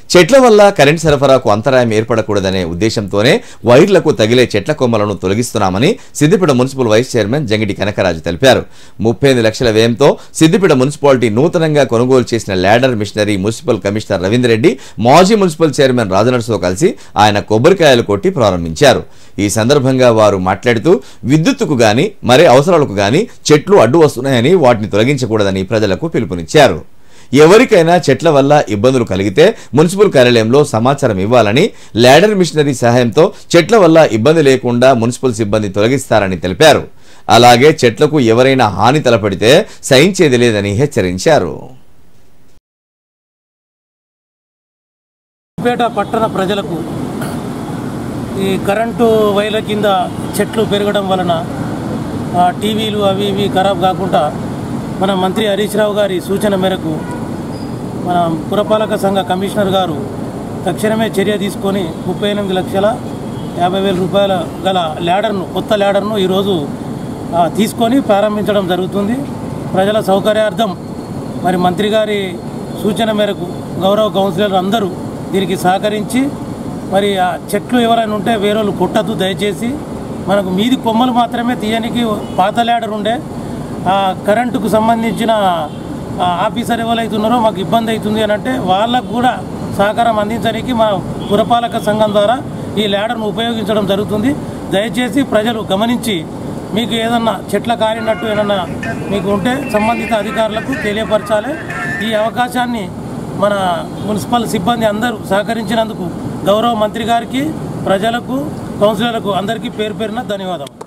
చెట్ల వల్ల కరెంట్ సరఫరాకు అంతరాయం ఏర్పడకూడదనే ఉద్దేశంతోనే వైర్లకు తగిలే చెట్ల కొమ్మలను తొలగిస్తున్నామని Siddipet municipal vice chairman Jangidi Kanakaraju తెలిపారు ముప్పై లక్షల వ్యయంతో సిద్దిపేట మున్సిపాలిటీ నూతనంగా కొనుగోలు చేసిన ladder machinery municipal commissioner Ravinder Reddy మాజీ మున్సిపల్ చైర్మన్ రాజనర్సుతో కలిసి ఆయన కొబ్బరికాయలు కొట్టి ప్రారంభించారు ఈ సందర్భంగా వారు మాట్లాడుతూ విద్యుత్తుకు గాని మరే అవసరాలకు గాని చెట్లు అడ్డు వస్తున్నాయని వాటిని తొలగించకూడదని ప్రజలకు పిలుపునిచ్చారు ఎవరికైనా చెట్ల వల్ల ఇబ్బందులు కలిగితే మున్సిపల్ కార్యాలయంలో సమాచారం ఇవ్వాలని ల్యాడర్ మిషనరీ సహాయంతో చెట్ల వల్ల ఇబ్బంది లేకుండా మున్సిపల్ సిబ్బంది తొలగిస్తారని తెలిపారు అలాగే చెట్లకు ఎవరైనా హాని తలపడితే సహించేది లేదని హెచ్చరించారు పేట పట్టణ ప్రజలకు ఈ కరెంటు వైర్ల కింద చెట్లు పెరగడం వలన ఆ, టీవీలు అవి ఇవి ఖరాబ్ కాకుండా మన మంత్రి హరీష్ రావు గారి సూచన మేరకు మన పురపాలక సంఘ కమిషనర్ గారు తక్షణమే చర్య తీసుకొని ముప్పై ఎనిమిది లక్షల యాభై వేల రూపాయల గల ల్యాడర్ను కొత్త ల్యాడర్ను ఈరోజు ఆ, తీసుకొని ప్రారంభించడం జరుగుతుంది ప్రజల సౌకర్యార్థం మరి మంత్రి గారి సూచన మేరకు గౌరవ కౌన్సిలర్ అందరూ దీనికి సహకరించి మరి ఆ చెట్లు ఎవరైనా ఉంటే వేరేళ్ళు కొట్టద్దు దయచేసి మనకు మీది కొమ్మలు మాత్రమే తీయనికి పాత ల్యాడర్ ఉండే ఆ కరెంటుకు సంబంధించిన ఆ ఆఫీసర్ ఎవరైతే ఉన్నారో మాకు ఇబ్బంది అవుతుంది అని అంటే వాళ్ళకు కూడా సహకారం అందించడానికి మా పురపాలక సంఘం ద్వారా ఈ ల్యాడర్ను ఉపయోగించడం జరుగుతుంది దయచేసి ప్రజలు గమనించి మీకు ఏదన్నా చెట్ల కాలినట్టు ఏదన్నా మీకు ఉంటే సంబంధిత అధికారులకు తెలియపరచాలి ఈ అవకాశాన్ని మన మున్సిపల్ సిబ్బంది అందరూ సహకరించినందుకు గౌరవ మంత్రి గారికి ప్రజలకు కౌన్సిలర్లకు అందరికీ పేరు పేరున ధన్యవాదాలు